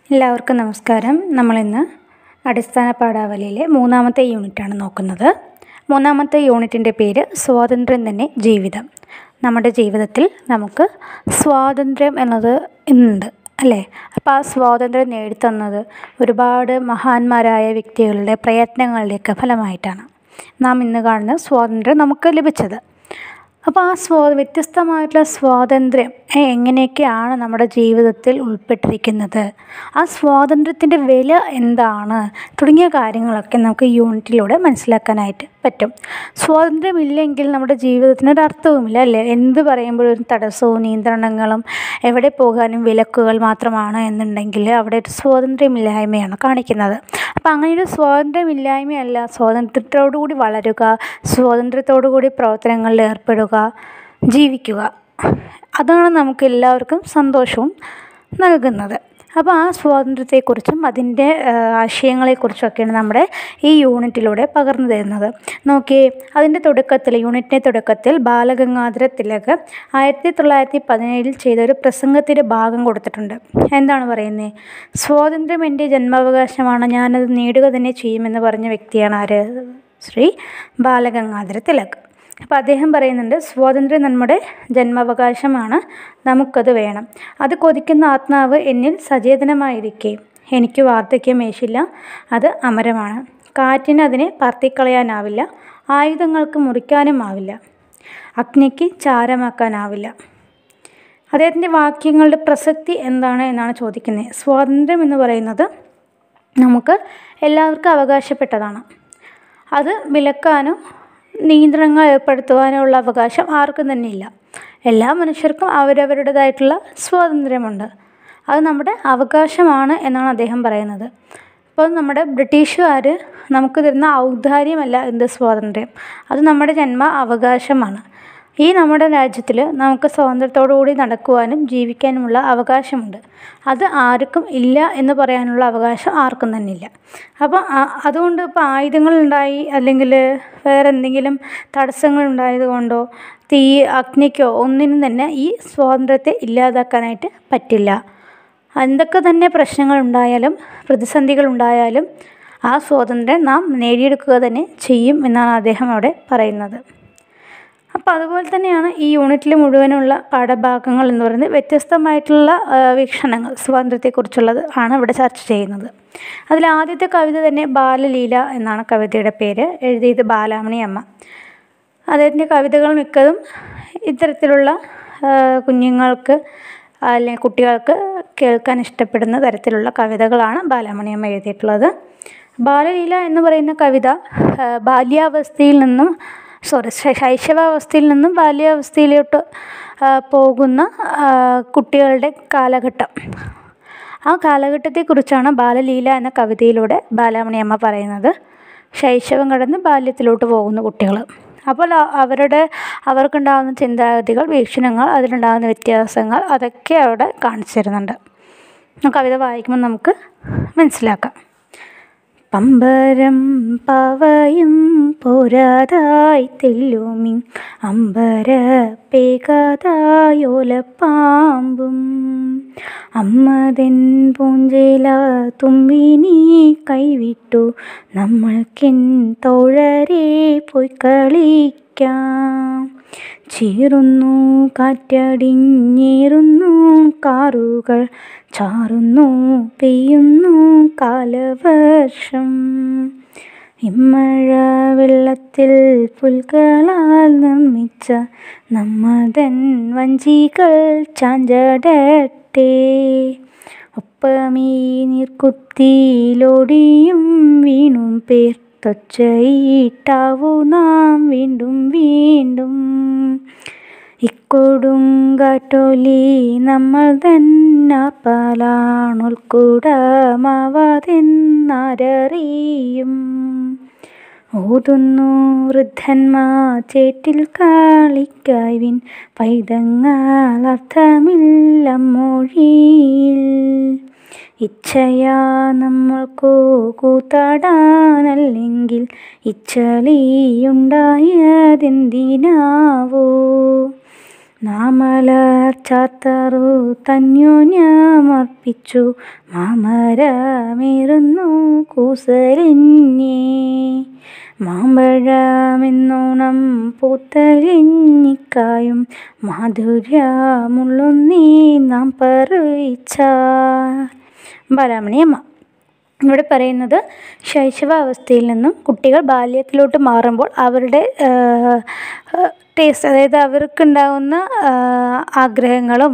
എല്ലാവർക്കും നമസ്കാരം നമ്മളിന്ന് അടിസ്ഥാന പാഠാവലിയിലെ മൂന്നാമത്തെ യൂണിറ്റാണ് നോക്കുന്നത് മൂന്നാമത്തെ യൂണിറ്റിൻ്റെ പേര് സ്വാതന്ത്ര്യം തന്നെ ജീവിതം നമ്മുടെ ജീവിതത്തിൽ നമുക്ക് സ്വാതന്ത്ര്യം എന്നത് ഇന്നുണ്ട് അല്ലേ അപ്പോൾ ആ സ്വാതന്ത്ര്യം നേടിത്തന്നത് ഒരുപാട് മഹാന്മാരായ വ്യക്തികളുടെ പ്രയത്നങ്ങളുടെയൊക്കെ ഫലമായിട്ടാണ് നാം ഇന്ന് കാണുന്ന സ്വാതന്ത്ര്യം നമുക്ക് ലഭിച്ചത് അപ്പോൾ ആ സ്വാ വ്യത്യസ്തമായിട്ടുള്ള സ്വാതന്ത്ര്യം ഏ, എങ്ങനെയൊക്കെയാണ് നമ്മുടെ ജീവിതത്തിൽ ഉൾപ്പെട്ടിരിക്കുന്നത് ആ സ്വാതന്ത്ര്യത്തിൻ്റെ വില എന്താണ് തുടങ്ങിയ കാര്യങ്ങളൊക്കെ നമുക്ക് ഈ യൂണിറ്റിലൂടെ മനസ്സിലാക്കാനായിട്ട് പറ്റും സ്വാതന്ത്ര്യമില്ലെങ്കിൽ നമ്മുടെ ജീവിതത്തിന് ഒരു അർത്ഥവുമില്ല അല്ലേ എന്ത് പറയുമ്പോഴും ഒരു തടസ്സവും നിയന്ത്രണങ്ങളും എവിടെ പോകാനും വിലക്കുകൾ മാത്രമാണ് എന്നുണ്ടെങ്കിൽ അവിടെ ഒരു സ്വാതന്ത്ര്യമില്ലായ്മയാണ് കാണിക്കുന്നത് അപ്പോൾ അങ്ങനെ ഒരു സ്വാതന്ത്ര്യമില്ലായ്മയല്ല സ്വാതന്ത്ര്യത്തോടു കൂടി വളരുക സ്വാതന്ത്ര്യത്തോടു കൂടി പ്രവർത്തനങ്ങളിൽ ഏർപ്പെടുക ജീവിക്കുക അതാണ് നമുക്ക് എല്ലാവർക്കും സന്തോഷവും നൽകുന്നത് അപ്പോൾ ആ സ്വാതന്ത്ര്യത്തെക്കുറിച്ചും അതിൻ്റെ ആ, ആശയങ്ങളെക്കുറിച്ചൊക്കെയാണ് നമ്മുടെ ഈ യൂണിറ്റിലൂടെ പകർന്നു തരുന്നത് നോക്കിയേ അതിൻ്റെ തുടക്കത്തിൽ യൂണിറ്റിൻ്റെ തുടക്കത്തിൽ ബാലഗംഗാധര തിലക് ആയിരത്തി തൊള്ളായിരത്തി പതിനേഴിൽ ചെയ്ത ഒരു പ്രസംഗത്തിൻ്റെ ഭാഗം കൊടുത്തിട്ടുണ്ട് എന്താണ് പറയുന്നത് സ്വാതന്ത്ര്യം എൻ്റെ ജന്മാവകാശമാണ് ഞാനത് നേടുക തന്നെ ചെയ്യുമെന്ന് പറഞ്ഞ വ്യക്തിയാണ് ആര് ശ്രീ ബാലഗംഗാധര തിലക് അപ്പോൾ അദ്ദേഹം പറയുന്നുണ്ട് സ്വാതന്ത്ര്യം നമ്മുടെ ജന്മാവകാശമാണ് നമുക്കത് വേണം അത് കൊതിക്കുന്ന ആത്മാവ് എന്നിൽ സചേതനമായിരിക്കെ എനിക്ക് വാർദ്ധക്യം മേശില്ല അത് അമരമാണ് കാറ്റിന് അതിനെ പറത്തിക്കളയാനാവില്ല ആയുധങ്ങൾക്ക് മുറിക്കാനും ആവില്ല അഗ്നിക്ക് ചാരമാക്കാനാവില്ല അദ്ദേഹത്തിൻ്റെ വാക്യങ്ങളുടെ പ്രസക്തി എന്താണ് എന്നാണ് ചോദിക്കുന്നത് സ്വാതന്ത്ര്യം എന്ന് പറയുന്നത് നമുക്ക് എല്ലാവർക്കും അവകാശപ്പെട്ടതാണ് അത് വിലക്കാനോ നിയന്ത്രണങ്ങൾ ഏർപ്പെടുത്തുവാനോ ഉള്ള അവകാശം ആർക്കും തന്നെ ഇല്ല എല്ലാ മനുഷ്യർക്കും അവരവരുടേതായിട്ടുള്ള സ്വാതന്ത്ര്യമുണ്ട് അത് നമ്മുടെ അവകാശമാണ് എന്നാണ് അദ്ദേഹം പറയുന്നത് ഇപ്പോൾ നമ്മുടെ ബ്രിട്ടീഷുകാർ നമുക്ക് തരുന്ന ഔദാര്യമല്ല എന്ത് സ്വാതന്ത്ര്യം അത് നമ്മുടെ ജന്മ അവകാശമാണ് ഈ നമ്മുടെ രാജ്യത്തിൽ നമുക്ക് സ്വാതന്ത്ര്യത്തോടു കൂടി നടക്കുവാനും ജീവിക്കാനുമുള്ള അവകാശമുണ്ട് അത് ആർക്കും ഇല്ല എന്ന് പറയാനുള്ള അവകാശം ആർക്കും തന്നെ ഇല്ല അപ്പോൾ ആ- അതുകൊണ്ട് ഇപ്പോൾ ആയുധങ്ങളുണ്ടായി അല്ലെങ്കിൽ വേറെ എന്തെങ്കിലും തടസ്സങ്ങൾ ഉണ്ടായത് കൊണ്ടോ തീ അഗ്നിക്കോ ഒന്നിനും തന്നെ ഈ സ്വാതന്ത്ര്യത്തെ ഇല്ലാതാക്കാനായിട്ട് പറ്റില്ല എന്തൊക്കെ തന്നെ പ്രശ്നങ്ങൾ ഉണ്ടായാലും പ്രതിസന്ധികൾ ഉണ്ടായാലും ആ സ്വാതന്ത്ര്യം നാം നേടിയെടുക്കുക തന്നെ ചെയ്യും എന്നാണ് അദ്ദേഹം അവിടെ പറയുന്നത് അപ്പോൾ അതുപോലെ തന്നെയാണ് ഈ യൂണിറ്റിൽ മുഴുവനുള്ള പാഠഭാഗങ്ങൾ എന്ന് പറയുന്നത് വ്യത്യസ്തമായിട്ടുള്ള ആ, വീക്ഷണങ്ങൾ സ്വാതന്ത്ര്യത്തെക്കുറിച്ചുള്ളത് ആണ് ഇവിടെ ചർച്ച ചെയ്യുന്നത് അതിൽ ആദ്യത്തെ കവിത തന്നെ ബാലലീല എന്നാണ് കവിതയുടെ പേര് എഴുതിയത് ബാലാമണി അമ്മ അദ്ദേഹത്തിൻ്റെ കവിതകൾ മിക്കതും ഇത്തരത്തിലുള്ള ആ, കുഞ്ഞുങ്ങൾക്ക് അല്ലെങ്കിൽ കുട്ടികൾക്ക് കേൾക്കാൻ ഇഷ്ടപ്പെടുന്ന തരത്തിലുള്ള കവിതകളാണ് ബാലാമണിയമ്മ എഴുതിയിട്ടുള്ളത് ബാലലീല എന്ന് പറയുന്ന കവിത ആ, ബാല്യാവസ്ഥയിൽ നിന്നും സോറി ശൈശവാവസ്ഥയിൽ നിന്നും ബാല്യാവസ്ഥയിലോട്ട് ആ, പോകുന്ന ആ, കുട്ടികളുടെ കാലഘട്ടം ആ കാലഘട്ടത്തെക്കുറിച്ചാണ് ബാലലീല എന്ന കവിതയിലൂടെ ബാലാമണിയമ്മ പറയുന്നത് ശൈശവം കടന്ന് ബാല്യത്തിലോട്ട് പോകുന്ന കുട്ടികൾ അപ്പോൾ അ- അവരുടെ അവർക്കുണ്ടാകുന്ന ചിന്താഗതികൾ വീക്ഷണങ്ങൾ അതിലുണ്ടാകുന്ന വ്യത്യാസങ്ങൾ അതൊക്കെ അവിടെ കാണിച്ചു തരുന്നുണ്ട് ആ കവിത വായിക്കുമ്പോൾ നമുക്ക് മനസ്സിലാക്കാം പമ്പരം പവയും പോരാതായി തെല്ലുമി അമ്പര പേകാതായോലപ്പാമ്പും അമ്മതൻ പൂഞ്ചേല തുമ്പിനി കൈവിട്ടു നമ്മൾക്കെൻ തോഴരെ പോയി കളിക്കാം ചീറുന്നു കാറ്റടിഞ്ഞേറുന്നു കാറുകൾ ചാറുന്നു പെയ്യുന്നു കാലവർഷം ഇമ്മഴ വെള്ളത്തിൽ പുൽകളാൽ നിർമ്മിച്ച നമ്മതൻ വഞ്ചികൾ ചാഞ്ചടട്ടെ ഒപ്പമീ നീർക്കുത്തിയിലോടിയും വീണും പേർ തൊച്ചയിട്ടാവു നാം വീണ്ടും വീണ്ടും ഇക്കൊടുങ്കാറ്റൊലി നമ്മൾ തന്നാപ്പാലാണുൾക്കൂടമാവാതെന്നാരറിയും ഓതുന്നു വൃദ്ധന്മാർ ചേറ്റിൽ കാളിക്കായ്വിൻ പൈതങ്ങളർത്ഥമില്ല മൊഴിയിൽ ഇച്ഛയാ നമ്മൾക്കു കൂത്താടാനല്ലെങ്കിൽ ഇച്ഛലിയുണ്ടായതെന്തിനാവോ നാമലർ ചാത്തറു തന്യോന്യമർപ്പിച്ചു മാമരമേറുന്നു കൂസലിഞ്ഞേ മാമ്പഴമെന്നോണം പൂത്തരിഞ്ഞിക്കായും മാധുര്യമുള്ളൊന്നീ നാം പറിച്ച ബാലാമണിയമ്മ ഇവിടെ പറയുന്നത് ശൈശവാവസ്ഥയിൽ നിന്നും കുട്ടികൾ ബാല്യത്തിലോട്ട് മാറുമ്പോൾ അവരുടെ ടേസ്റ്റ് അതായത് അവർക്കുണ്ടാകുന്ന ആഗ്രഹങ്ങളും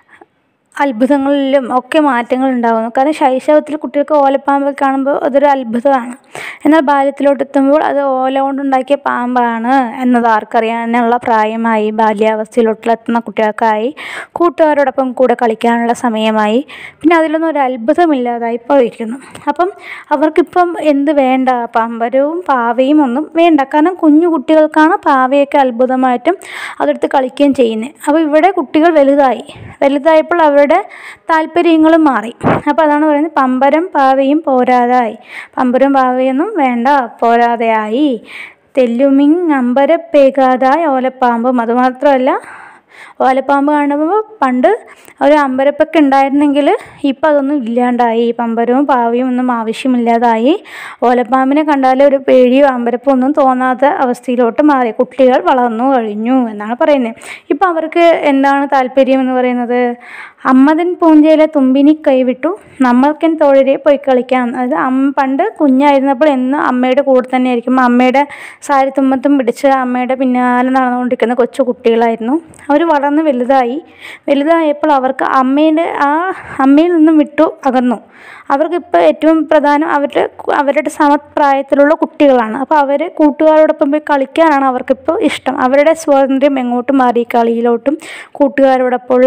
അത്ഭുതങ്ങളിലും ഒക്കെ മാറ്റങ്ങൾ ഉണ്ടാകുന്നു കാരണം ശൈശവത്തിൽ കുട്ടികൾക്ക് ഓലപ്പാമ്പ് കാണുമ്പോൾ അതൊരു അത്ഭുതമാണ് എന്നാൽ ബാല്യത്തിലോട്ട് എത്തുമ്പോൾ അത് ഓല കൊണ്ടുണ്ടാക്കിയ പാമ്പാണ് എന്നത് ആർക്കറിയാനുള്ള പ്രായമായി ബാല്യാവസ്ഥയിലോട്ടുള്ള കുട്ടികൾക്കായി കൂട്ടുകാരോടൊപ്പം കൂടെ കളിക്കാനുള്ള സമയമായി പിന്നെ അതിലൊന്നും ഒരു അത്ഭുതമില്ലാതായി പോയിരിക്കുന്നു അപ്പം അവർക്കിപ്പം എന്ത് വേണ്ട പമ്പരവും പാവയും ഒന്നും വേണ്ട കാരണം കുഞ്ഞു കുട്ടികൾക്കാണ് പാവയൊക്കെ അത്ഭുതമായിട്ടും അതെടുത്ത് കളിക്കുകയും ചെയ്യുന്നത് അപ്പോൾ ഇവിടെ കുട്ടികൾ വലുതായി വലുതായപ്പോൾ അവരുടെ താല്പര്യങ്ങളും മാറി അപ്പോൾ അതാണ് പറയുന്നത് പമ്പരം പാവയും പോരാതായി പമ്പരും പാവയൊന്നും വേണ്ട പോരാതെയായി തെല്ലുമിങ് അമ്പരപ്പേകാതായ ഓലപ്പാമ്പും അതുമാത്രമല്ല ഓലപ്പാമ്പ് കാണുമ്പോൾ പണ്ട് ഒരു അമ്പരപ്പൊക്കെ ഉണ്ടായിരുന്നെങ്കിൽ ഇപ്പം അതൊന്നും ഇല്ലാണ്ടായി പമ്പരവും പാവയും ഒന്നും ആവശ്യമില്ലാതായി ഓലപ്പാമ്പിനെ കണ്ടാൽ ഒരു പേടിയോ അമ്പരപ്പോ ഒന്നും തോന്നാത്ത അവസ്ഥയിലോട്ട് മാറി കുട്ടികൾ വളർന്നു കഴിഞ്ഞു എന്നാണ് പറയുന്നത് ഇപ്പം അവർക്ക് എന്താണ് താല്പര്യം എന്ന് പറയുന്നത് അമ്മതൻ പൂഞ്ചയിലെ തുമ്പിനി കൈവിട്ടു നമ്മൾക്കൻ തോഴരെ പോയി കളിക്കാം അതായത് അമ്മ പണ്ട് കുഞ്ഞായിരുന്നപ്പോൾ എന്ന് അമ്മയുടെ കൂടെ തന്നെ ആയിരിക്കും അമ്മയുടെ സാരി തുമ്പത്തും പിടിച്ച് അമ്മയുടെ പിന്നാലെ നടന്നുകൊണ്ടിരിക്കുന്ന കൊച്ചു കുട്ടികളായിരുന്നു അവർ വളർന്ന് വലുതായി വലുതായപ്പോൾ അവർക്ക് അമ്മയുടെ ആ അമ്മയിൽ നിന്നും വിട്ടു അകന്നു അവർക്കിപ്പോൾ ഏറ്റവും പ്രധാനം അവരുടെ അവരുടെ സമപ്രായത്തിലുള്ള കുട്ടികളാണ് അപ്പോൾ അവർ കൂട്ടുകാരോടൊപ്പം പോയി കളിക്കാനാണ് അവർക്കിപ്പോൾ ഇഷ്ടം അവരുടെ സ്വാതന്ത്ര്യം എങ്ങോട്ട് മാറി കളിയിലോട്ടും കൂട്ടുകാരോടൊപ്പമുള്ള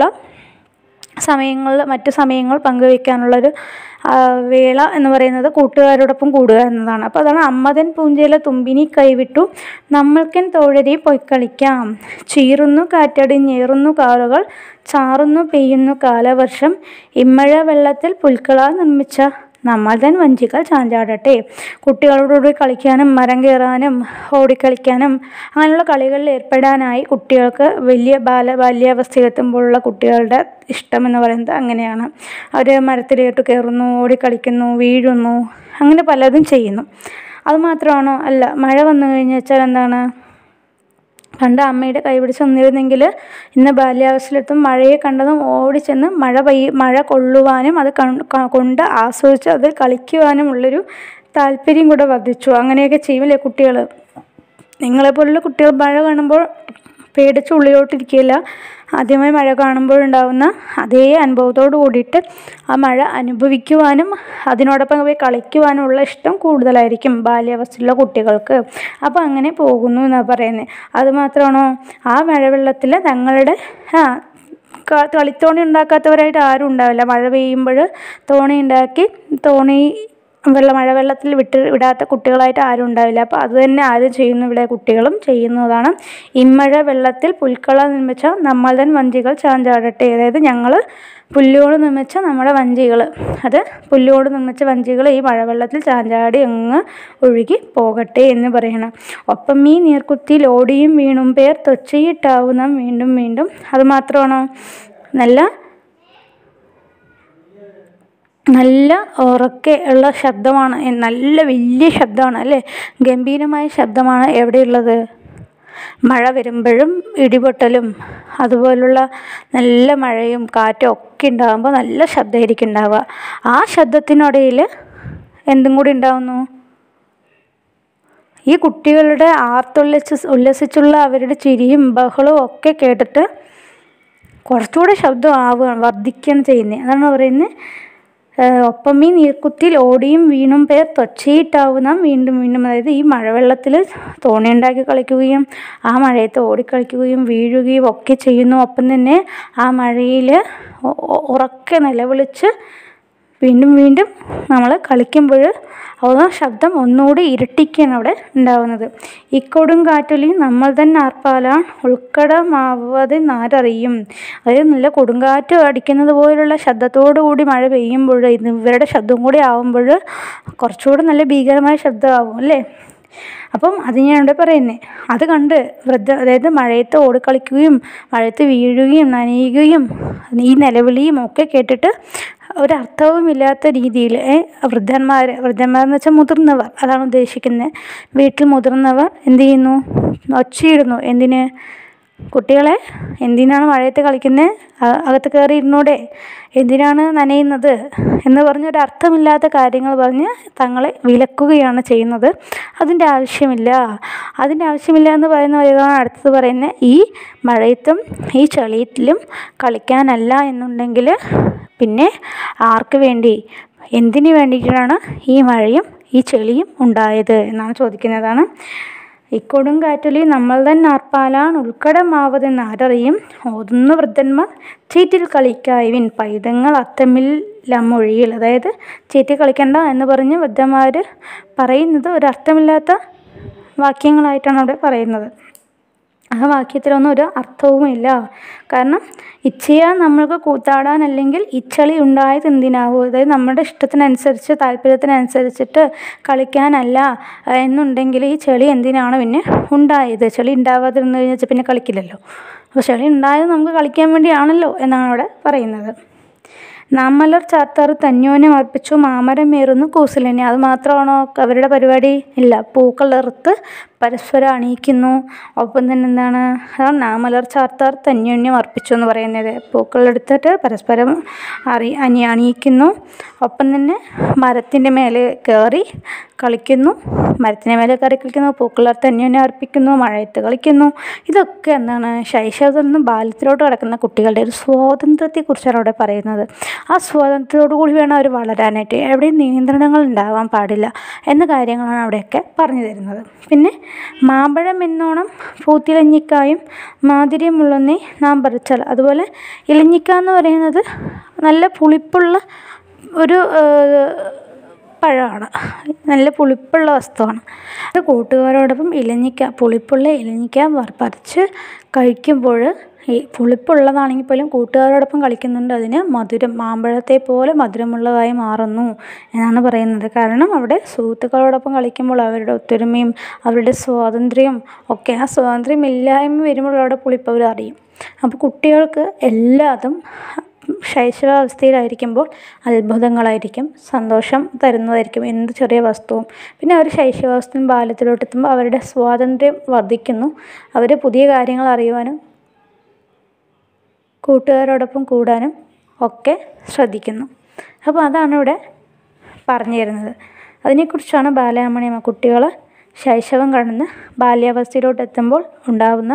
സമയങ്ങളിൽ മറ്റു സമയങ്ങൾ പങ്കുവെക്കാനുള്ളൊരു വേള എന്ന് പറയുന്നത് കൂട്ടുകാരോടൊപ്പം കൂടുക എന്നതാണ് അപ്പോൾ അതാണ് അമ്മതൻ പൂഞ്ചയിലെ തുമ്പിനി കൈവിട്ടു നമ്മൾക്കൻ തോഴരി പോയി കളിക്കാം ചീറുന്നു കാറ്റടിഞ്ഞേറുന്നു കാറുകൾ ചാറുന്നു പെയ്യുന്നു കാലവർഷം ഇമ്മഴ വെള്ളത്തിൽ പുൽക്കള നിർമ്മിച്ച നമ്മൾ തൻ വഞ്ചികൾ ചാഞ്ചാടട്ടെ കുട്ടികളോടുകൂടി കളിക്കാനും മരം കയറാനും ഓടിക്കളിക്കാനും അങ്ങനെയുള്ള കളികളിൽ ഏർപ്പെടാനായി കുട്ടികൾക്ക് വലിയ ബാല ബാല്യാവസ്ഥയിലെത്തുമ്പോഴുള്ള കുട്ടികളുടെ ഇഷ്ടം എന്ന് പറയുന്നത് അങ്ങനെയാണ് അവർ മരത്തിലോട്ട് കയറുന്നു ഓടിക്കളിക്കുന്നു വീഴുന്നു അങ്ങനെ പലതും ചെയ്യുന്നു അതുമാത്രമാണോ അല്ല മഴ വന്നു കഴിഞ്ഞു വെച്ചാൽ എന്താണ് പണ്ട് അമ്മയുടെ കൈ പിടിച്ച് നിന്നിരുന്നെങ്കിൽ ഇന്ന് ബാല്യാവസ്ഥയിലെത്തും മഴയെ കണ്ടതും ഓടിച്ചെന്ന് മഴ പെയ്യ മഴ കൊള്ളുവാനും അത് കൊണ്ട് ആസ്വദിച്ച് അത് കളിക്കുവാനും ഉള്ളൊരു താല്പര്യം കൂടെ വർദ്ധിച്ചു അങ്ങനെയൊക്കെ ചെയ്യുമല്ലേ കുട്ടികൾ നിങ്ങളെപ്പോലുള്ള കുട്ടികൾ മഴ കാണുമ്പോൾ പേടിച്ച് ഉള്ളിലോട്ടിരിക്കുകയില്ല ആദ്യമായി മഴ കാണുമ്പോഴുണ്ടാകുന്ന അതേ അനുഭവത്തോട് കൂടിയിട്ട് ആ മഴ അനുഭവിക്കുവാനും അതിനോടൊപ്പം പോയി കളിക്കുവാനുമുള്ള ഇഷ്ടം കൂടുതലായിരിക്കും ബാല്യാവസ്ഥയിലുള്ള കുട്ടികൾക്ക് അപ്പോൾ അങ്ങനെ പോകുന്നു എന്നാണ് പറയുന്നത് അതുമാത്രമാണോ ആ മഴവെള്ളത്തിൽ തങ്ങളുടെ ആ കളിത്തോണി ഉണ്ടാക്കാത്തവരായിട്ട് ആരും ഉണ്ടാവില്ല മഴ പെയ്യുമ്പോൾ തോണി ഉണ്ടാക്കി തോണി വെള്ളം മഴവെള്ളത്തിൽ വിട്ട് വിടാത്ത കുട്ടികളായിട്ട് ആരും ഉണ്ടാവില്ല അപ്പോൾ അത് തന്നെ ആരും ചെയ്യുന്നു ഇവിടെ കുട്ടികളും ചെയ്യുന്നതാണ് ഇമ്മഴ വെള്ളത്തിൽ പുൽക്കള നിർമ്മിച്ച നമ്മൾ തൻ വഞ്ചികൾ ചാഞ്ചാടട്ടെ അതായത് ഞങ്ങൾ പുല്ലുകൊണ്ട് നിർമ്മിച്ച നമ്മുടെ വഞ്ചികൾ അത് പുല്ലുകൊണ്ട് നിർമ്മിച്ച വഞ്ചികൾ ഈ മഴവെള്ളത്തിൽ ചാഞ്ചാടി അങ്ങ് ഒഴുകി പോകട്ടെ എന്ന് പറയണം ഒപ്പം ഈ നീർക്കുത്തിയിൽ ഓടിയും വീണും പേർ തൊച്ചയിട്ടാവുന്ന വീണ്ടും വീണ്ടും അത് മാത്രമാണോ നല്ല നല്ല ഉറക്കെ ഉള്ള ശബ്ദമാണ് നല്ല വലിയ ശബ്ദമാണ് അല്ലേ ഗംഭീരമായ ശബ്ദമാണ് എവിടെയുള്ളത് മഴ വരുമ്പോഴും ഇടിപൊട്ടലും അതുപോലുള്ള നല്ല മഴയും കാറ്റും ഒക്കെ ഉണ്ടാകുമ്പോൾ നല്ല ശബ്ദമായിരിക്കും ഉണ്ടാവുക ആ ശബ്ദത്തിനിടയിൽ എന്തും കൂടി ഉണ്ടാവുന്നു ഈ കുട്ടികളുടെ ആർത്തുല്ലസ് ഉല്ലസിച്ചുള്ള അവരുടെ ചിരിയും ബഹളവും ഒക്കെ കേട്ടിട്ട് കുറച്ചുകൂടെ ശബ്ദം ആവുകയാണ് വർദ്ധിക്കുകയാണ് ചെയ്യുന്നത് അതാണ് പറയുന്നത് ഒപ്പം ഈ നീർക്കുത്തിയിൽ ഓടിയും വീണും പേർ തൊച്ചയിട്ടാവുന്ന വീണ്ടും വീണ്ടും അതായത് ഈ മഴവെള്ളത്തിൽ തോണി ഉണ്ടാക്കി കളിക്കുകയും ആ മഴയത്ത് ഓടിക്കളിക്കുകയും വീഴുകയും ഒക്കെ ചെയ്യുന്നു ഒപ്പം തന്നെ ആ മഴയിൽ ഉറക്കെ നിലവിളിച്ച് വീണ്ടും വീണ്ടും നമ്മൾ കളിക്കുമ്പോൾ ആ ശബ്ദം ഒന്നുകൂടി ഇരട്ടിക്കാണ് അവിടെ ഉണ്ടാവുന്നത് ഇക്കൊടും കാറ്റൊലി നമ്മൾ തന്നെ ആർപ്പാലാൻ ഉൾക്കടമാവാതെ നാരറിയും അതായത് നല്ല കൊടുങ്കാറ്റ് അടിക്കുന്നത് പോലുള്ള ശബ്ദത്തോടു കൂടി മഴ പെയ്യുമ്പോൾ ഇത് ഇവരുടെ ശബ്ദം കൂടി ആവുമ്പോൾ കുറച്ചുകൂടി നല്ല ഭീകരമായ ശബ്ദമാവും അല്ലേ അപ്പം അതിനെയാണ് ഇവിടെ പറയുന്നത് അത് കണ്ട് വൃദ്ധ അതായത് മഴയത്ത് ഓടിക്കളിക്കുകയും മഴയത്ത് വീഴുകയും നനയുകയും ഈ നിലവിളിയും ഒക്കെ കേട്ടിട്ട് ഒരർത്ഥവുമില്ലാത്ത രീതിയിൽ വൃദ്ധന്മാർ വൃദ്ധന്മാരെന്ന് വെച്ചാൽ മുതിർന്നവർ അതാണ് ഉദ്ദേശിക്കുന്നത് വീട്ടിൽ മുതിർന്നവർ എന്ത് ചെയ്യുന്നു ഒച്ചയിടുന്നു എന്തിന് കുട്ടികളെ എന്തിനാണ് മഴയത്ത് കളിക്കുന്നത് അകത്ത് കയറി ഇരുന്നൂടെ എന്തിനാണ് നനയുന്നത് എന്ന് പറഞ്ഞ് ഒരു അർത്ഥമില്ലാത്ത കാര്യങ്ങൾ പറഞ്ഞ് തങ്ങളെ വിലക്കുകയാണ് ചെയ്യുന്നത് അതിൻ്റെ ആവശ്യമില്ല അതിൻ്റെ ആവശ്യമില്ല എന്ന് പറയുന്ന വരികയാണ് അടുത്തത് പറയുന്നത് ഈ മഴയത്തും ഈ ചെളിയിലും കളിക്കാനല്ല എന്നുണ്ടെങ്കിൽ പിന്നെ ആർക്ക് വേണ്ടി എന്തിനു വേണ്ടിയിട്ടാണ് ഈ മഴയും ഈ ചെളിയും ഉണ്ടായത് എന്നാണ് ചോദിക്കുന്നതാണ് ഇക്കൊടുങ്കാറ്റൊലി നമ്മൾ തന്നെ ആർപ്പാലാൻ ഉൾക്കടമാവതെന്ന് ആരറിയും ഓതുന്ന വൃദ്ധന്മാർ ചീറ്റിൽ കളിക്കായവിൻ പൈതങ്ങൾ അത്തമില്ലമൊഴിയിൽ അതായത് ചീറ്റിൽ കളിക്കണ്ട എന്ന് പറഞ്ഞ് വൃദ്ധന്മാർ പറയുന്നത് ഒരർത്ഥമില്ലാത്ത വാക്യങ്ങളായിട്ടാണ് അവിടെ പറയുന്നത് ആ വാക്യത്തിലൊന്നും ഒരു അർത്ഥവുമില്ല കാരണം ഇച്ഛയാ നമ്മൾക്ക് കൂത്താടാൻ അല്ലെങ്കിൽ ഇച്ചളി ഉണ്ടായത് എന്തിനാവും അതായത് നമ്മുടെ ഇഷ്ടത്തിനനുസരിച്ച് താല്പര്യത്തിനനുസരിച്ചിട്ട് കളിക്കാനല്ല എന്നുണ്ടെങ്കിൽ ഈ ചെളി എന്തിനാണ് പിന്നെ ഉണ്ടായത് ചെളി ഉണ്ടാവാതിരുന്നു കഴിഞ്ഞാൽ പിന്നെ കളിക്കില്ലല്ലോ അപ്പോൾ ചെളി ഉണ്ടായത് നമുക്ക് കളിക്കാൻ വേണ്ടിയാണല്ലോ എന്നാണ് അവിടെ പറയുന്നത് നാമലർ ചാർത്താറ് തന്യോന്യം അർപ്പിച്ചു മാമരമേറുന്നു കൂസലിനെ അത് മാത്രമാണോ അവരുടെ പരിപാടി ഇല്ല പൂക്കളെറുത്ത് പരസ്പരം അണിയിക്കുന്നു ഒപ്പം തന്നെ എന്താണ് അതാണ് നാമലർ ചാർത്താർ തന്യോന്യം അർപ്പിച്ചു എന്ന് പറയുന്നത് പൂക്കളെടുത്തിട്ട് പരസ്പരം അറി അണി അണിയിക്കുന്നു ഒപ്പം തന്നെ മരത്തിൻ്റെ മേലെ കയറി കളിക്കുന്നു മരത്തിൻ്റെ മേലെ കയറി കളിക്കുന്നു പൂക്കളെടുത്ത് അന്യോന്യം അർപ്പിക്കുന്നു മഴയത്ത് കളിക്കുന്നു ഇതൊക്കെ എന്താണ് ശൈശവത്തിൽ നിന്നും ബാല്യത്തിലോട്ട് കിടക്കുന്ന കുട്ടികളുടെ ഒരു സ്വാതന്ത്ര്യത്തെക്കുറിച്ചാണ് അവിടെ പറയുന്നത് ആ സ്വാതന്ത്ര്യത്തോടു കൂടി വേണം അവർ വളരാനായിട്ട് എവിടെയും നിയന്ത്രണങ്ങൾ ഉണ്ടാവാൻ പാടില്ല എന്ന കാര്യങ്ങളാണ് അവിടെയൊക്കെ പറഞ്ഞു തരുന്നത് പിന്നെ മാമ്പഴം എന്നോണം പൂത്തിലഞ്ഞിക്കായും മാതിരിയുമുള്ളൊന്നേ നാം പറിച്ചാൽ അതുപോലെ ഇലഞ്ഞിക്ക എന്ന് പറയുന്നത് നല്ല പുളിപ്പുള്ള ഒരു പഴമാണ് നല്ല പുളിപ്പുള്ള വസ്തുവാണ് അത് കൂട്ടുകാരോടൊപ്പം ഇലഞ്ഞിക്ക പുളിപ്പുള്ള ഇലഞ്ഞിക്ക പറിച്ച് കഴിക്കുമ്പോൾ ഈ പുളിപ്പുള്ളതാണെങ്കിൽ പോലും കൂട്ടുകാരോടൊപ്പം കളിക്കുന്നുണ്ട് അതിന് മധുരം മാമ്പഴത്തെ പോലെ മധുരമുള്ളതായി മാറുന്നു എന്നാണ് പറയുന്നത് കാരണം അവിടെ സുഹൃത്തുക്കളോടൊപ്പം കളിക്കുമ്പോൾ അവരുടെ ഒത്തൊരുമയും അവരുടെ സ്വാതന്ത്ര്യവും ഒക്കെ ആ സ്വാതന്ത്ര്യം ഇല്ലായ്മ വരുമ്പോൾ അവിടെ പുളിപ്പ് അവർ അറിയും അപ്പോൾ കുട്ടികൾക്ക് എല്ലാതും ശൈശവാവസ്ഥയിലായിരിക്കുമ്പോൾ അത്ഭുതങ്ങളായിരിക്കും സന്തോഷം തരുന്നതായിരിക്കും എന്ത് ചെറിയ വസ്തുവും പിന്നെ അവർ ശൈശവാവസ്ഥയും ബാല്യത്തിലോട്ട് എത്തുമ്പോൾ അവരുടെ സ്വാതന്ത്ര്യം വർദ്ധിക്കുന്നു അവർ പുതിയ കാര്യങ്ങൾ അറിയുവാനും കൂട്ടുകാരോടൊപ്പം കൂടാനും ഒക്കെ ശ്രദ്ധിക്കുന്നു അപ്പോൾ അതാണ് ഇവിടെ പറഞ്ഞു തരുന്നത് അതിനെക്കുറിച്ചാണ് ബാലരമണിയമ്മ കുട്ടികൾ ശൈശവം കടന്ന് ബാല്യാവസ്ഥയിലോട്ട് എത്തുമ്പോൾ ഉണ്ടാകുന്ന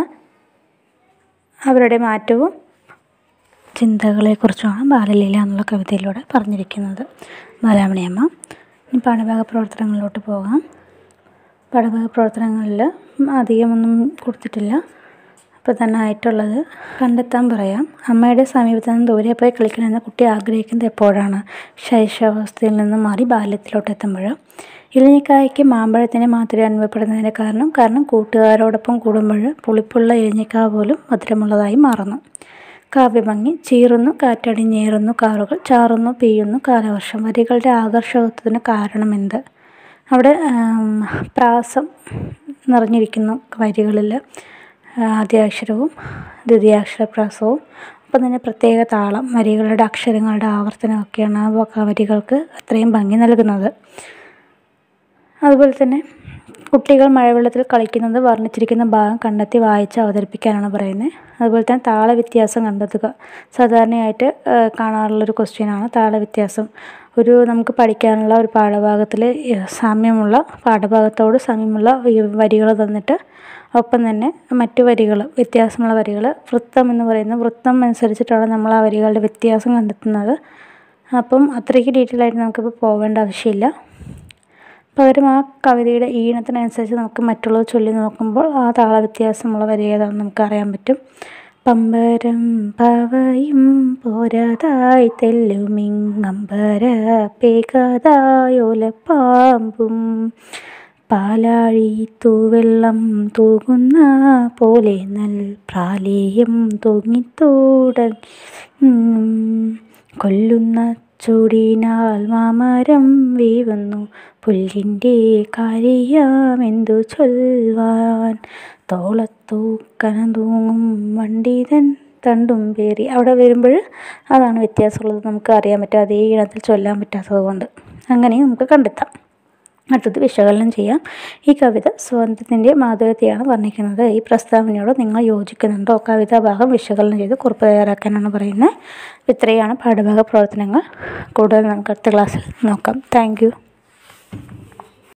അവരുടെ മാറ്റവും ചിന്തകളെക്കുറിച്ചുമാണ് ബാലലീല എന്നുള്ള കവിതയിലൂടെ പറഞ്ഞിരിക്കുന്നത് ബാലാമണിയമ്മ ഇനി പാഠഭാഗ പ്രവർത്തനങ്ങളിലോട്ട് പോകാം പാഠഭാഗ പ്രവർത്തനങ്ങളിൽ അധികമൊന്നും കൊടുത്തിട്ടില്ല പ്രധാനമായിട്ടുള്ളത് കണ്ടെത്താൻ പറയാം അമ്മയുടെ സമീപത്ത് നിന്ന് ദൂരെ പോയി കളിക്കണമെന്ന് കുട്ടി ആഗ്രഹിക്കുന്നത് എപ്പോഴാണ് ശൈശവാവസ്ഥയിൽ നിന്ന് മാറി ബാല്യത്തിലോട്ട് എത്തുമ്പോൾ ഇലഞ്ഞിക്കായ്ക്ക് മാമ്പഴത്തിന് മധുരം അനുഭവപ്പെടുന്നതിൻ്റെ കാരണം കാരണം കൂട്ടുകാരോടൊപ്പം കൂടുമ്പോൾ പുളിപ്പുള്ള ഇലഞ്ഞിക്ക പോലും മധുരമുള്ളതായി മാറുന്നു കാവ്യഭംഗി ചീറുന്നു കാറ്റടിഞ്ഞേറുന്നു കാറുകൾ ചാറുന്നു പെയ്യുന്നു കാലവർഷം വരികളുടെ ആകർഷകത്വത്തിന് കാരണമെന്ത് അവിടെ പ്രാസം നിറഞ്ഞിരിക്കുന്നു വരികളിൽ ആദ്യാക്ഷരവും ദ്വിതീയാക്ഷരപ്രാസവും ഒപ്പം തന്നെ പ്രത്യേക താളം വരികളുടെ അക്ഷരങ്ങളുടെ ആവർത്തനമൊക്കെയാണ് ആ വരികൾക്ക് അത്രയും ഭംഗി നൽകുന്നത് അതുപോലെ തന്നെ കുട്ടികൾ മഴവെള്ളത്തിൽ കളിക്കുന്നത് വർണ്ണിച്ചിരിക്കുന്ന ഭാഗം കണ്ടെത്തി വായിച്ച് അവതരിപ്പിക്കാനാണ് പറയുന്നത് അതുപോലെ തന്നെ താള വ്യത്യാസം കണ്ടെത്തുക സാധാരണയായിട്ട് കാണാറുള്ളൊരു ക്വസ്റ്റ്യനാണ് താള വ്യത്യാസം ഒരു നമുക്ക് പഠിക്കാനുള്ള ഒരു പാഠഭാഗത്തിൽ സാമ്യമുള്ള പാഠഭാഗത്തോട് സാമ്യമുള്ള വരികൾ തന്നിട്ട് ഒപ്പം തന്നെ മറ്റു വരികൾ വ്യത്യാസമുള്ള വരികൾ വൃത്തം എന്ന് പറയുന്ന വൃത്തം അനുസരിച്ചിട്ടാണ് നമ്മൾ ആ വരികളുടെ വ്യത്യാസം കണ്ടെത്തുന്നത് അപ്പം അത്രയ്ക്ക് ഡീറ്റെയിൽ ആയിട്ട് നമുക്കിപ്പോൾ പോകേണ്ട ആവശ്യമില്ല പകരം ആ കവിതയുടെ ഈണത്തിനനുസരിച്ച് നമുക്ക് മറ്റുള്ളത് ചൊല്ലി നോക്കുമ്പോൾ ആ താള വ്യത്യാസമുള്ള വരി ഏതാണെന്ന് നമുക്ക് അറിയാൻ പറ്റും പമ്പരം പവയും പോരാതായി തെല്ലുമിങ്ങമ്പര പേകാതായോലപ്പാമ്പും പാലാഴി തൂവെള്ളം തൂകുന്ന പോലെ നൽ പ്രാലേയം തൂങ്ങിത്തൂട കൊല്ലുന്ന ചൂടിനാൽ മാമരം വീവുന്നു പുല്ലിൻ്റെ കാര്യമെന്തു ചൊൽവാൻ തോളത്തു കനം തൂങ്ങും വണ്ടിതൻ തണ്ടും പേറി അവിടെ വരുമ്പോൾ അതാണ് വ്യത്യാസമുള്ളത് നമുക്ക് അറിയാൻ പറ്റും അതേ ഈണത്തിൽ ചൊല്ലാൻ പറ്റാത്തത് കൊണ്ട് അങ്ങനെയും നമുക്ക് കണ്ടെത്താം അടുത്തത് വിശകലനം ചെയ്യാം ഈ കവിത സ്വാതന്ത്ര്യത്തിൻ്റെ മാധുര്യത്തെയാണ് വർണ്ണിക്കുന്നത് ഈ പ്രസ്താവനയോട് നിങ്ങൾ യോജിക്കുന്നുണ്ടോ കവിതാ ഭാഗം വിശകലനം ചെയ്ത് കുറിപ്പ് തയ്യാറാക്കാനാണ് പറയുന്നത് ഇത്രയാണ് പാഠഭാഗ പ്രവർത്തനങ്ങൾ കൂടുതൽ നമുക്ക് അടുത്ത ക്ലാസ്സിൽ നോക്കാം താങ്ക്